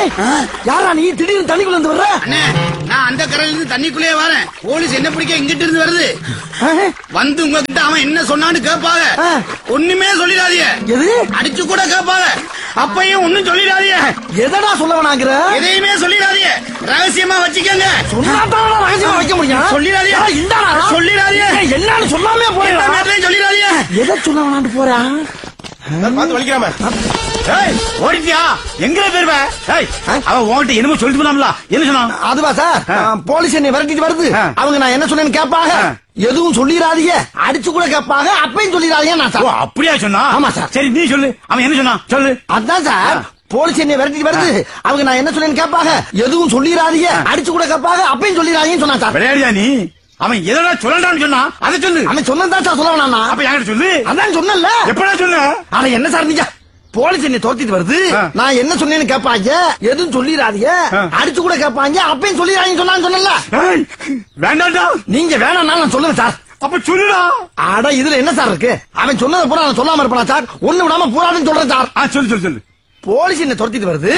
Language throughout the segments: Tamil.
யாரா நீ திடீர்னு தண்ணிக்குள்ள இருந்து வர்ற அண்ணே நான் அந்த கரையில இருந்து தண்ணிக்குள்ளே வரேன் போலீஸ் என்ன பிடிக்க இங்கிட்டு இருந்து வருது ஆ? வந்து உங்ககிட்ட அவன் என்ன சொன்னான்னு கேட்பாங்க ஆ. ஒண்ணுமே சொல்லிடாதீங்க எது அடிச்சு கூட கேட்பாங்க அப்பையும் ஒண்ணும் சொல்லிடாதீங்க எதடா சொல்ல வேணாங்கிற எதையுமே சொல்லிடாதீங்க ரகசியமா வச்சுக்கோங்க சொன்னாதான் ரகசியமா வைக்க முடியும் சொல்லிடாதீங்க. ஏய், இந்தாடா. சொல்லிடாதீங்க. ஏய், என்னன்னு சொல்லாமே எந்த போயிடா நேரத்துலயும் சொல்லிடாதீங்க எதை சொல்ல வேணான்னு போறா பார்த்து வலிக்கிறாம ஏய், ஓடிட்டியா எங்க போயிருவ ஏய், ஆ? அவன் உன்கிட்ட என்னமோ சொல்லிட்டு போனாம்ல என்ன சொன்னான் அதுவா சார் ஆ. போலீஸ் என்னை விரட்டிட்டு வருது ஆ. அவங்க நான் என்ன சொன்னேன்னு கேட்பாங்க ஆ. எதுவும் சொல்லிடாதீங்க அடிச்சு கூட கேட்பாங்க அப்பயும் சொல்லிடாதீங்க நான் ஓ சார் அப்படியா சொன்னா ஆமா, சார். சரி நீ சொல்லு அவன் என்ன சொன்னான் சொல்லு அதான் சார் ஆ. போலீஸ் என்னை விரட்டிட்டு வருது அவங்க நான் என்ன சொன்னேன்னு கேட்பாங்க எதுவும் சொல்லிடாதீங்க அடிச்சு கூட கேட்பாங்க அப்பயும் சொல்லிடாதீங்கன்னு சொன்னா சார் விளையாடியா நீ அவன் எதனா சொல்லலாம்னு சொன்னா அதை சொல்லு அவன் சொன்னதான் சார் சொல்ல வேணாம் அப்ப என்கிட்ட சொல்லு அதான் சொன்னல எப்படா சொன்ன ஆனா என்ன சார் நீங்க போலீஸ் என்னை துரத்திட்டு வருது ஆ. நான் என்ன சொன்னேன்னு கேட்பாங்க எதுவும் சொல்லிடாதீங்க ஆ. அடிச்சு கூட கேட்பாங்க அப்பயும் சொல்லிடாதீங்கன்னு சொன்னான்னு சொன்னல ஏய், வேண்டாம்டா நீங்க வேணாம்னாலும் நான் சொல்லுவேன் சார் அப்ப சொல்லுடா அட இதுல என்ன சார் இருக்கு அவன் சொன்னதை பூரா நான் சொல்லாம இருப்பானா சார் ஒண்ணு விடாம பூராதுன்னு சொல்றேன் சார் ஆ சொல்லு சொல்லு சொல்லு போலீஸ் என்ன துரத்திட்டு வருது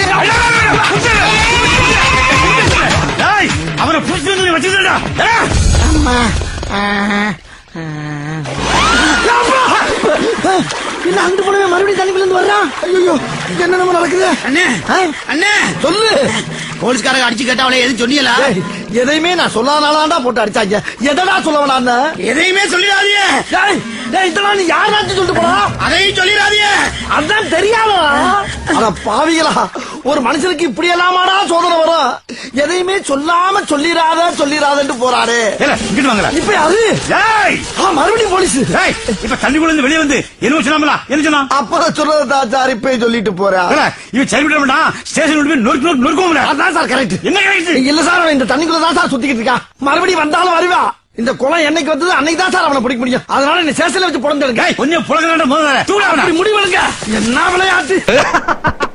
ஏய், அவனை புடிச்சு வச்சுடா அம்மா ஆ, ஆ. என்ன அங்கிட்டு போனவே மறுபடியும் தண்ணிக்குள்ள இருந்து வர்றான் ஐயோ என்ன நம்ம நடக்குது அண்ணே ஆ? அண்ணே சொல்லு போலீஸ்காரங்க அடிச்சு கேட்டவளே எதுவும் சொன்னீங்களா ஏய், எதையுமே நான் சொல்லாதானாடா போட்டு அடிச்சாங்க எதடா சொல்ல வேணான்னு எதையுமே சொல்லிடாதீங்க டேய், டேய், இதெல்லாம் நீ யாராச்சும் சொல்லிட்டு போடா அதையும் சொல்லிடாதீங்க அதான் தெரியாதா அட பாவிகளா ஒரு மனுஷனுக்கு இப்படி எல்லாமாடா சோதனை வரும் எதையுமே சொல்லாம சொல்லிராத சொல்லிராதன்ட்டு போறாரு ஏல இங்கிட்டு வாங்கல இப்ப அது ஏய் ஆ, மறுபடியும் போலீஸ் ஏய், இப்ப தண்ணிக்குள்ள இருந்து வெளியே வந்து என்ன சொன்னாமல என்ன சொன்னான் அப்புறம் சொல்றதா சார் இப்ப சொல்லிட்டு போறா ஏல, இவன் சரி விட மாட்டான் ஸ்டேஷன் போய் நொறுக்கு நொறுக்கு நொறுக்குவோம்ல அதான் சார் கரெக்ட் என்ன கிடையாது இல்ல சார் அவன் இந்த தண்ணிக்குள்ள தான் சார் சுத்திக்கிட்டு இருக்கா மறுபடியும் வந்தாலும் வருவா இந்த குளம் என்னைக்கு வந்தது அன்னைக்கு தான் சார் அவனை பிடிக்க முடியும் அதனால என்ன சேஷன்ல வச்சு புடந்துடுங்க கொஞ்சம் புலக முதல்ல அப்படி முடிவெடுங்க என்ன விளையாட்டு